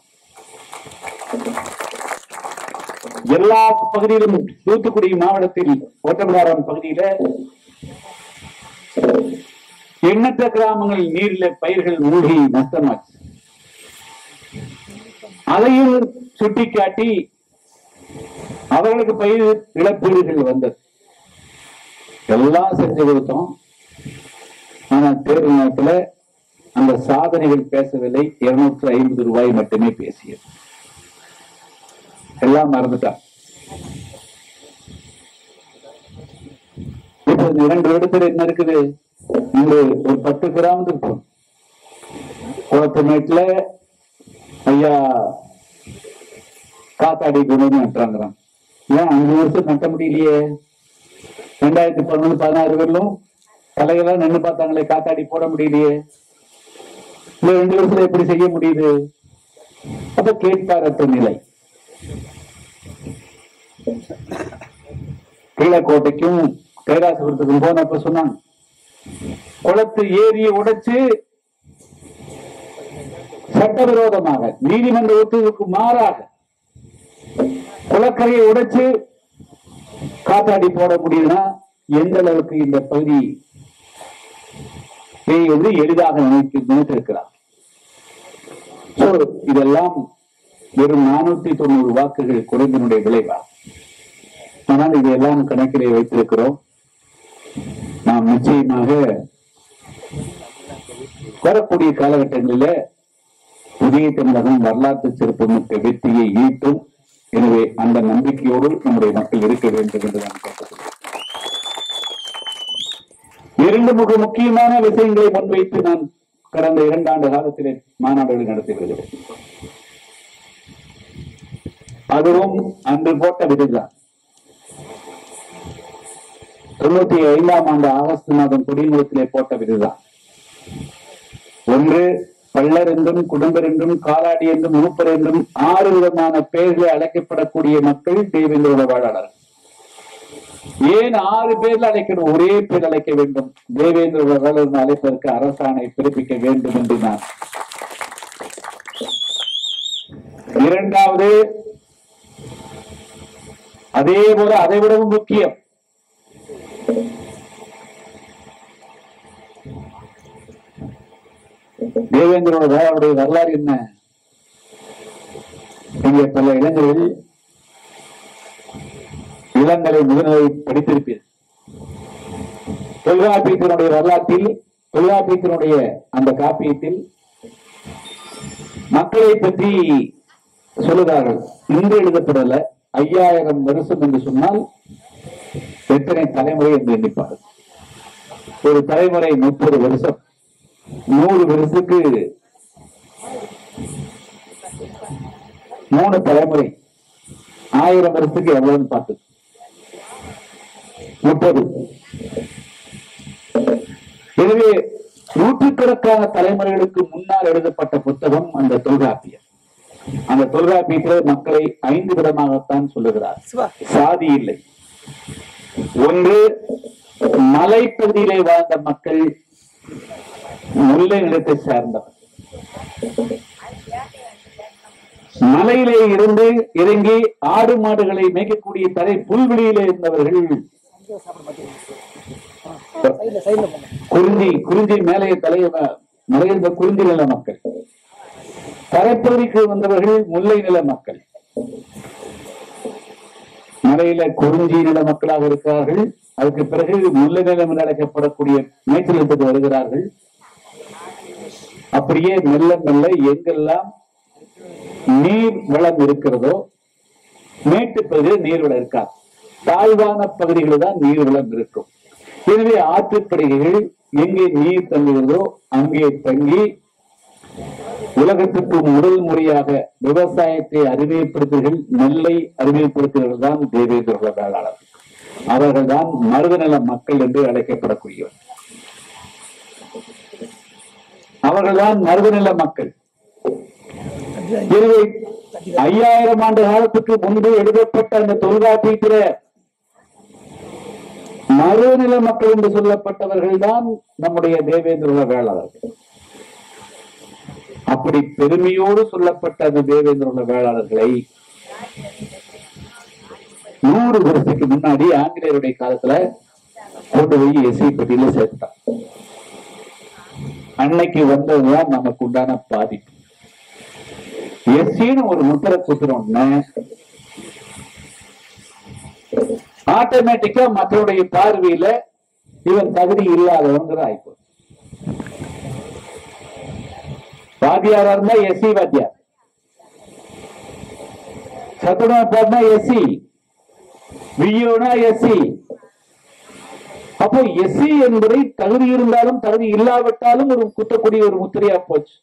எல்லா பகுதியிலும் தூத்துக்குடி மாவட்டத்தில் ஓட்டப்பிடாரம் பகுதியில எண்ணற்ற கிராமங்கள் நீரில பயிர்கள் மூழ்கி நஷ்டமாச்சு அதையும் சுட்டிக்காட்டி அவர்களுக்கு பயிர் இழப்பீடுகள் வந்தது எல்லாம் செஞ்சு கொடுத்தோம் ஆனா தேர்வு நேரத்துல அந்த சாதனைகள் பேசவில்லை இருநூற்று ஐம்பது ரூபாய் மட்டுமே பேசியது எல்லாம் மறந்துட்டான் இப்போ இந்த இரண்டு இடத்துல என்ன இருக்குது இங்கு ஒரு பத்து கிராமம் இருக்கும் குளத்துமேட்டுல ஐயா காத்தாடி கொண்டு வந்து நட்டுறாங்கிறான் ஏன் அஞ்சு வருஷம் நட்ட முடியலையே ரெண்டாயிரத்தி பதினொன்று பதினாறு வரலும் கலையெல்லாம் நின்று பார்த்தாங்களே காத்தாடி போட முடியலையே இந்த ரெண்டு வருஷத்துல எப்படி செய்ய முடியுது அப்ப கேட்பாரற்ற நிலை கீழக்கோட்டைக்கும் கைலாசபுரத்துக்கும் போனப்ப சொன்னாங்க குளத்து ஏரியை உடைச்சு சட்டவிரோதமாக நீதிமன்ற உத்தரவுக்கு மாறாக குளக்கரையை உடைச்சு காத்தாடி போட முடியும்னா எந்த அளவுக்கு இந்த பகுதி வந்து எளிதாக நினைத்து நினைத்திருக்கிறார் So, இதெல்லாம் வெறும் நானூத்தி தொண்ணூறு வாக்குகள் குறைந்தனுடைய விளைவா ஆனால் இதையெல்லாம் கணக்கிலே வைத்திருக்கிறோம் நாம் நிச்சயமாக வரக்கூடிய காலகட்டங்களில புதிய தமிழகம் வரலாற்று சிறப்புமிக்க வெற்றியை ஈட்டும் எனவே அந்த நம்பிக்கையோடு நம்முடைய மக்கள் இருக்க வேண்டும் என்று நான் கேட்டுக்கொள்கிறேன் இரண்டு மிக முக்கியமான விஷயங்களை முன்வைத்து நான் கடந்த இரண்டாண்டு காலத்திலே மாநாடுகள் நடத்தி வருகிறேன் அதுவும் அன்று போட்ட விதிதான் தொண்ணூத்தி ஐந்தாம் ஆண்டு ஆகஸ்ட் மாதம் குடிமுகத்திலே போட்ட விதிதான் ஒன்று பள்ளர் என்றும் குடும்பர் என்றும் காலாடி என்றும் மூப்பர் என்றும் ஆறு விதமான பெயர்களை அழைக்கப்படக்கூடிய மக்கள் தேவேந்திரோட வாழாளர்கள் ஏன் ஆறு பேர்ல அழைக்கணும் ஒரே பேர் அழைக்க வேண்டும் தேவேந்திர வேலன் அழைப்பதற்கு அரசாணை பிறப்பிக்க வேண்டும் என்று நான் இரண்டாவது அதே போல அதை விடவும் முக்கியம் தேவேந்திரோட வேளாவுடைய வரலாறு என்ன இங்கே பல இளைஞர்கள் இளங்கலை முதுநிலை படித்திருப்பீர் தொல்காப்பியத்தினுடைய வரலாற்றில் தொல்காப்பியத்தினுடைய அந்த காப்பியத்தில் மக்களை பற்றி சொல்லுகிறார்கள் இன்று எழுதப்படல ஐயாயிரம் வருஷம் என்று சொன்னால் எத்தனை தலைமுறை என்று எண்ணிப்பார்கள் ஒரு தலைமுறை முப்பது வருஷம் நூறு வருஷத்துக்கு மூணு தலைமுறை ஆயிரம் வருஷத்துக்கு எவ்வளவுன்னு பார்த்து முப்பது எனவே நூற்றுக்கணக்கான தலைமுறைகளுக்கு முன்னால் எழுதப்பட்ட புத்தகம் அந்த தொல்காப்பியம் அந்த தொல்காப்பியத்தில் மக்களை ஐந்து விதமாகத்தான் சொல்லுகிறார் சாதி இல்லை ஒன்று மலைப்பகுதியிலே வாழ்ந்த மக்கள் முல்லை நிலத்தை சார்ந்தவர் மலையிலே இருந்து இறங்கி ஆடு மாடுகளை மேய்க்கக்கூடிய தரை புல்வெளியிலே இருந்தவர்கள் குறிஞ்சி குறிஞ்சி மேலே தலைய மலையிருந்த குறிஞ்சி நில மக்கள் தரைப்பகுதிக்கு வந்தவர்கள் முல்லை நில மக்கள் மலையில குறிஞ்சி நில மக்களாக இருக்கிறார்கள் அதுக்கு பிறகு முல்லை நிலம் என்று அழைக்கப்படக்கூடிய மேய்ச்சலுக்கு வருகிறார்கள் அப்படியே மெல்ல மெல்ல எங்கெல்லாம் நீர் வளம் இருக்கிறதோ மேட்டு பகுதியில் நீர் வளம் இருக்காது தாழ்வான பகுதிகளில் தான் நீர் வளம் இருக்கும் எனவே ஆற்றுப்படுகைகள் எங்கே நீர் தங்குகிறதோ அங்கே தங்கி உலகத்துக்கு முதல் முறையாக விவசாயத்தை அறிமுகப்படுத்துகள் நெல்லை அறிமுகப்படுத்துகிறது தான் தேவேந்திர வேளாளர் அவர்கள் தான் மருதநல மக்கள் என்று அழைக்கப்படக்கூடியவர் அவர்கள்தான் மருதநில மக்கள் எனவே ஐயாயிரம் ஆண்டு காலத்துக்கு முன்பு எழுதப்பட்ட அந்த தொல்காப்பியத்தில மருதநில மக்கள் என்று சொல்லப்பட்டவர்கள் தான் நம்முடைய தேவேந்திர வேளாளர்கள் அப்படி பெருமையோடு சொல்லப்பட்ட அந்த தேவேந்திர வேளாளர்களை நூறு வருஷத்துக்கு முன்னாடி ஆங்கிலேயருடைய காலத்துல கொண்டு போய் எஸ்ஐ பட்டியல சேர்த்தான் அன்னைக்கு வந்ததுதான் நமக்கு உண்டான பாதிப்பு எஸ்சின்னு ஒரு முத்திரை குத்துறோம்னா ஆட்டோமேட்டிக்கா மற்றவருடைய பார்வையில இவன் தகுதி இல்லாதவங்கிற ஆயிப்போ வாத்தியாரா இருந்தா எஸ்சி வாத்தியார் சத்துணா பாடினா எஸ்சி வியோனா எஸ்சி அப்போ எஸ்சி என்பதை தகுதி இருந்தாலும் தகுதி இல்லாவிட்டாலும் ஒரு குத்தக்கூடிய ஒரு முத்திரையா போச்சு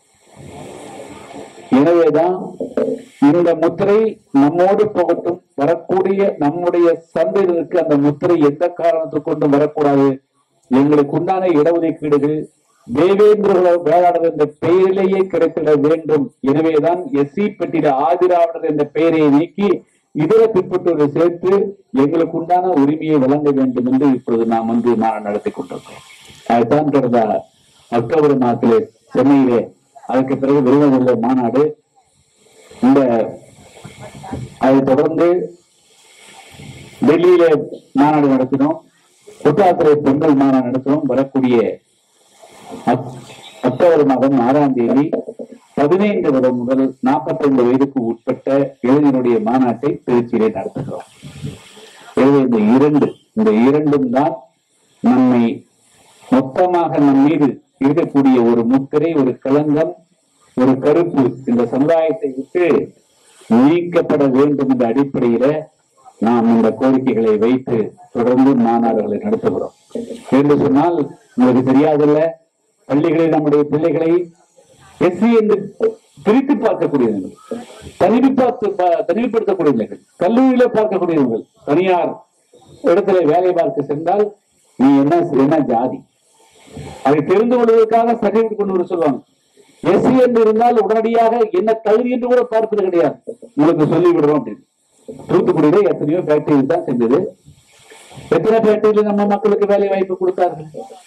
எனவேதான் இந்த முத்திரை நம்மோடு போகட்டும் வரக்கூடிய நம்முடைய சந்தையினருக்கு அந்த முத்திரை எந்த காரணத்தை கொண்டும் வரக்கூடாது எங்களுக்கு உண்டான இடஒதுக்கீடுகள் தேவேந்திர வேளாளர் என்ற பெயரிலேயே கிடைத்திட வேண்டும் எனவேதான் எஸ்சி பெட்டியில ஆதிராவிடர் என்ற பெயரை நீக்கி இதர பிற்பட்டோரை சேர்த்து எங்களுக்கு உண்டான உரிமையை வழங்க வேண்டும் என்று இப்பொழுது நாம் வந்து மாநாடு நடத்தி கொண்டிருக்கிறோம் அதுதான் கடந்த அக்டோபர் மாதத்திலே சென்னையிலே அதற்கு பிறகு விருதுநகர்ல மாநாடு இந்த அதை தொடர்ந்து டெல்லியில மாநாடு நடத்தினோம் குற்றாலத்துறை பெண்கள் மாநாடு நடத்தினோம் வரக்கூடிய அக்- அக்டோபர் மாதம் ஆறாம் தேதி பதினைந்து வருடம் முதல் 45 வயதுக்கு உட்பட்ட இளைஞருடைய மாநாட்டை திருச்சியிலே நடத்துகிறோம் எனவே இந்த இரண்டு இந்த இரண்டும் தான் நம்மை மொத்தமாக நம் மீது இருக்கக்கூடிய ஒரு முத்திரை ஒரு களங்கம் ஒரு கருப்பு இந்த சமுதாயத்தை விட்டு நீக்கப்பட வேண்டும் என்ற அடிப்படையில நாம் இந்த கோரிக்கைகளை வைத்து தொடர்ந்து மாநாடுகளை நடத்துகிறோம் என்று சொன்னால் உங்களுக்கு தெரியாதுல்ல பள்ளிகளில் நம்முடைய பிள்ளைகளை எஸ்சி என்று பிரித்து பார்க்கக்கூடியவர்கள் தனிமை பார்த்து பா- தனிமைப்படுத்தக்கூடியவர்கள் கல்லூரியில பார்க்கக்கூடியவர்கள் தனியார் இடத்துல வேலை பார்க்க சென்றால் நீ என்ன என்ன ஜாதி அதை தெரிந்து கொள்வதற்காக சர்டிபிகேட் கொண்டு வர சொல்லுவாங்க எஸ்சி என்று இருந்தால் உடனடியாக என்ன தகுதி என்று கூட பார்ப்பது கிடையாது உங்களுக்கு சொல்லி விடுறோம் அப்படின்னு தூத்துக்குடியில எத்தனையோ ஃபேக்டரி தான் செஞ்சது எத்தனை ஃபேக்டரியில நம்ம மக்களுக்கு வேலை வாய்ப்பு கொடுத்தார்கள்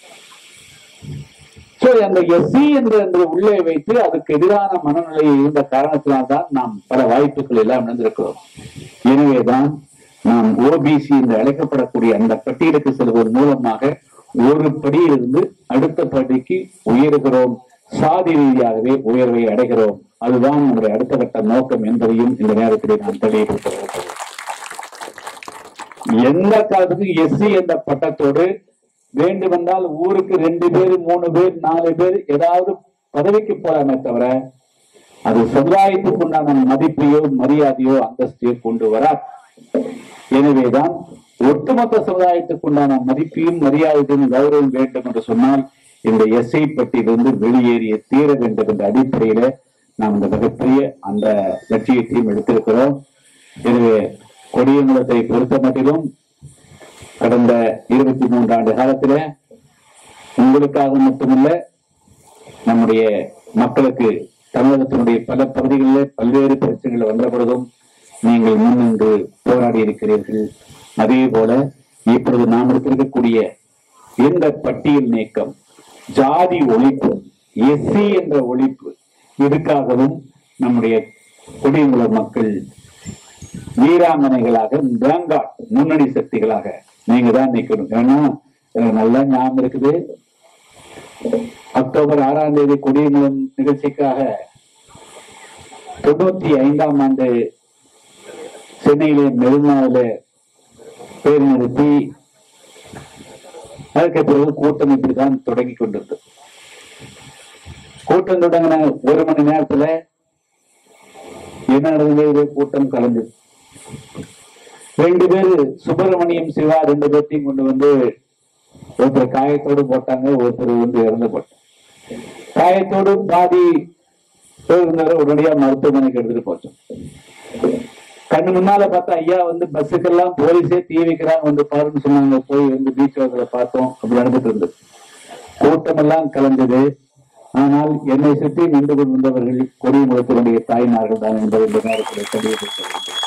சோ அந்த எஸ்சி என்ற என்ற உள்ளே வைத்து அதுக்கு எதிரான மனநிலை இருந்த காரணத்தினால்தான் நாம் பல வாய்ப்புகள் எல்லாம் இழந்திருக்கிறோம் எனவேதான் நாம் ஓபிசி என்று அழைக்கப்படக்கூடிய அந்த பட்டியலுக்கு செல்வதன் மூலமாக ஒரு படியிலிருந்து அடுத்த படிக்கு உயர்கிறோம் சாதி ரீதியாகவே உயர்வை அடைகிறோம் அதுதான் நம்முடைய அடுத்த கட்ட நோக்கம் என்பதையும் இந்த நேரத்தில் நான் தெளிவுபடுத்த விரும்புகிறேன் எந்த காலத்துக்கும் எஸ்சி என்ற பட்டத்தோடு வேண்டுமென்றால் ஊருக்கு ரெண்டு பேர் மூணு பேர் நாலு பேர் ஏதாவது பதவிக்கு போலாமே தவிர அது சமுதாயத்துக்கு உண்டான மதிப்பையோ மரியாதையோ அந்தஸ்தையோ கொண்டு வராது எனவேதான் ஒட்டுமொத்த சமுதாயத்துக்கு உண்டான மதிப்பையும் மரியாதையும் கௌரவம் வேண்டும் என்று சொன்னால் இந்த எஸ்ஐ பட்டியலிருந்து வெளியேறிய தீர வேண்டும் என்ற அடிப்படையில நாம் இந்த மிகப்பெரிய அந்த லட்சியத்தையும் எடுத்திருக்கிறோம் எனவே கொடியங்குளத்தை பொறுத்த மட்டிலும் கடந்த இருபத்தி மூன்று ஆண்டு காலத்தில இந்த உங்களுக்காக மட்டுமல்ல நம்முடைய மக்களுக்கு தமிழகத்தினுடைய பல பகுதிகளில் பல்வேறு பிரச்சனைகள் வந்த பொழுதும் நீங்கள் முன்னின்று போராடி இருக்கிறீர்கள் அதே போல இப்பொழுது நாம் இருக்கக்கூடிய இந்த பட்டியல் நீக்கம் ஜாதி ஒழிப்பு எஸ்சி என்ற ஒழிப்பு இதுக்காகவும் நம்முடைய குடியுள்ள மக்கள் வீராங்கனைகளாக வேங்காட் முன்னணி சக்திகளாக நீங்க தான் நிக்கணும் ஏன்னா எனக்கு நல்லா ஞாபகம் இருக்குது அக்டோபர் ஆறாம் தேதி குடியுலம் நிகழ்ச்சிக்காக தொண்ணூத்தி ஐந்தாம் ஆண்டு சென்னையிலே மெரினாவில பேர் நிறுத்தி அதற்கு பிறகு கூட்டம் இப்படிதான் தொடங்கி கொண்டிருந்தது கூட்டம் தொடங்கின ஒரு மணி நேரத்துல என்ன நடந்தது கூட்டம் கலந்தது ரெண்டு பேரு சுப்பிரமணியம் சிவா ரெண்டு பேர்த்தையும் கொண்டு வந்து ஒருத்தர் காயத்தோடு போட்டாங்க ஒருத்தர் வந்து இறந்து போட்டாங்க காயத்தோடு பாதி பேர் இருந்தாரு உடனடியா மருத்துவமனைக்கு எடுத்துட்டு போச்சோம் கண்ணு முன்னால பார்த்தா ஐயா வந்து பஸ்ஸுக்கெல்லாம் போலீஸே தீ வைக்கிறாங்க வந்து பாருன்னு சொன்னாங்க போய் வந்து பீச் ஓரத்துல பார்த்தோம் அப்படி நடந்துட்டு இருந்தது கூட்டம் எல்லாம் கலந்தது ஆனால் என்னை சுற்றி நின்று கொண்டிருந்தவர்கள் கொடியமுகத்தினுடைய தாய்மார்கள் தான் என்பதை இந்த நேரத்தில் தெளிவுபடுத்த வேண்டும்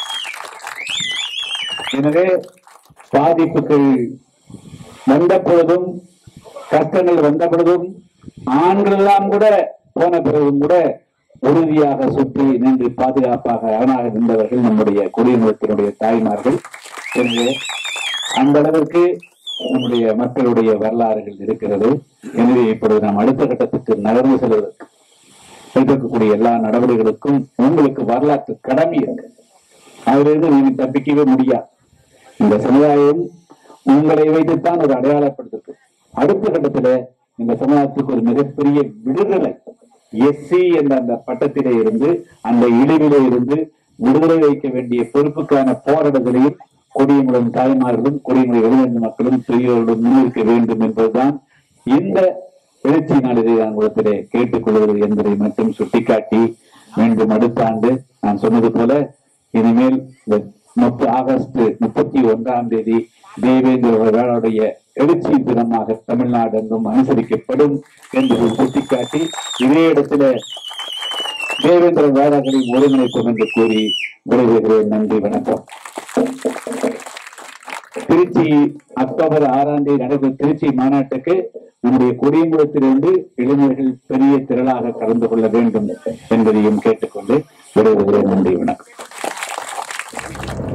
எனவே பாதிப்புகள் வந்த பொழுதும் கஷ்டங்கள் வந்த பொழுதும் ஆண்கள் எல்லாம் கூட போன பிறகும் கூட உறுதியாக சுற்றி நின்று பாதுகாப்பாக அரணாக நின்றவர்கள் நம்முடைய குடியமரத்தினுடைய தாய்மார்கள் எனவே அந்த அளவிற்கு நம்முடைய மக்களுடைய வரலாறுகள் இருக்கிறது எனவே இப்பொழுது நாம் அடுத்த கட்டத்துக்கு நகர்ந்து செல்வதற்கு எடுக்கக்கூடிய எல்லா நடவடிக்கைகளுக்கும் உங்களுக்கு வரலாற்று கடமை இருக்கு அதிலிருந்து நீங்க தப்பிக்கவே முடியாது இந்த சமுதாயம் உங்களை வைத்துத்தான் ஒரு அடையாளப்படுத்திருக்கு அடுத்த கட்டத்துல இந்த சமுதாயத்துக்கு ஒரு மிகப்பெரிய விடுதலை எஸ்சி என்ற அந்த பட்டத்திலே இருந்து அந்த இழிவிலே இருந்து விடுதலை வைக்க வேண்டிய பொறுப்புக்கான போராட்டத்திலையும் கொடியமுடன் தாய்மார்களும் கொடியமுறை வெளிநாட்டு மக்களும் பெரியோர்களும் முன்னிற்க வேண்டும் என்பதுதான் இந்த எழுச்சி நாளிலே நான் உலகத்திலே கேட்டுக்கொள்வது என்பதை மட்டும் சுட்டிக்காட்டி மீண்டும் அடுத்த ஆண்டு நான் சொன்னது போல இனிமேல் இந்த முப்ப ஆகஸ்ட் முப்பத்தி ஒன்றாம் தேதி தேவேந்திர விழாவுடைய எழுச்சி தினமாக தமிழ்நாடு எங்கும் அனுசரிக்கப்படும் என்பதை சுட்டிக்காட்டி இதே இடத்துல தேவேந்திர வேளாண்மை ஒருங்கிணைப்போம் என்று கூறி விடைபெறுகிறேன் நன்றி வணக்கம் திருச்சி அக்டோபர் ஆறாம் தேதி நடைபெறும் திருச்சி மாநாட்டுக்கு நம்முடைய குடியங்குளத்திலிருந்து இளைஞர்கள் பெரிய திரளாக கலந்து கொள்ள வேண்டும் என்பதையும் கேட்டுக்கொண்டு விடைபெறுகிறேன் நன்றி வணக்கம்